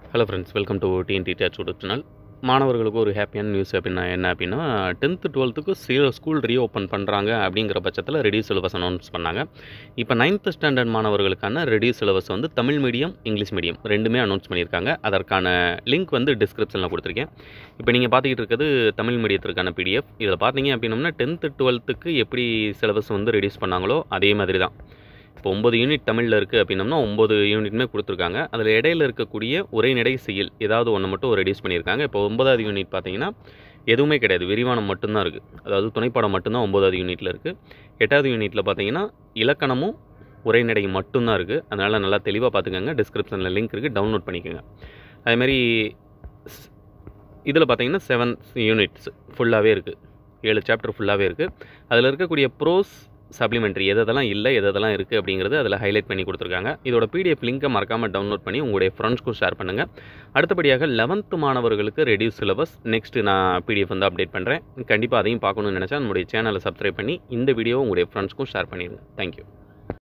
hello friends welcome to TNT tech YouTube channel மாணவர்களுக்கு ஒரு ஹாப்பியான நியூஸ் அப்படின்னா என்ன அப்படின்னா டென்த்து டுவெல்த்துக்கு சி ஸ்கூல் ரீஓப்பன் பண்ணுறாங்க அப்படிங்கிற பட்சத்தில் ரெடியூஸ் சிலபஸ் அனௌன்ஸ் பண்ணாங்க இப்போ நைன்த்து ஸ்டாண்டர்ட் மாணவர்களுக்கான ரெடியூஸ் சிலபஸ் வந்து தமிழ் மீடியம் இங்கிலீஷ் மீடியம் ரெண்டுமே அனௌன்ஸ் பண்ணியிருக்காங்க அதற்கான லிங்க் வந்து டிஸ்கிரிப்ஷனில் கொடுத்துருக்கேன் இப்போ நீங்கள் பார்த்துக்கிட்டு இருக்கிறது தமிழ் மீடியத்திற்கான பிடிஎஃப் இதில் பார்த்தீங்க அப்படின்னம்னா டென்த்து டுவெல்த்துக்கு எப்படி சிலபஸ் வந்து ரெடியூஸ் பண்ணாங்களோ அதே மாதிரி தான் இப்போ ஒம்பது யூனிட் தமிழில் இருக்குது அப்படின்னம்னா ஒம்பது யூனிட்டுமே கொடுத்துருக்காங்க அதில் இடையில இருக்கக்கூடிய உரைநடை செயல் ஏதாவது ஒன்று மட்டும் ரெடியூஸ் பண்ணியிருக்காங்க இப்போ ஒன்பதாவது யூனிட் பார்த்தீங்கன்னா எதுவுமே கிடையாது விரிவானம் மட்டும்தான் இருக்குது அதாவது துணைப்பாடம் மட்டும்தான் ஒம்பதாவது யூனிட்டில் இருக்குது எட்டாவது யூனிட்டில் பார்த்தீங்கன்னா இலக்கணமும் உரைநடை மட்டும்தான் இருக்குது அதனால் நல்லா தெளிவாக பார்த்துக்கோங்க டிஸ்கிரிப்ஷனில் லிங்க் இருக்குது டவுன்லோட் பண்ணிக்கோங்க அதேமாதிரி இதில் பார்த்தீங்கன்னா செவன் யூனிட்ஸ் ஃபுல்லாகவே இருக்குது ஏழு சாப்டர் ஃபுல்லாகவே இருக்குது அதில் இருக்கக்கூடிய ப்ரோஸ் சப்ளிமெண்ட்ரி எதெல்லாம் இல்லை எதெல்லாம் இருக்குது அப்படிங்கிறது அதில் ஹைலைட் பண்ணி கொடுத்துருக்காங்க இதோட பிடிஎஃப் லிங்கை மறக்காமல் டவுன்லோட் பண்ணி உங்களுடைய ஃப்ரெண்ட்ஸ்க்கும் ஷேர் பண்ணுங்கள் அடுத்தபடியாக லெவன்த்து மாணவர்களுக்கு ரெடியூஸ் சிலபஸ் நெக்ஸ்ட்டு நான் பிடிஎஃப் வந்து அப்டேட் பண்ணுறேன் கண்டிப்பாக அதையும் பார்க்கணும்னு நினச்சா நம்முடைய சேனலை சப்ஸ்கிரைப் பண்ணி இந்த வீடியோ உங்களுடைய ஃப்ரெண்ட்ஸ்க்கும் ஷேர் பண்ணிடுங்க தேங்க்யூ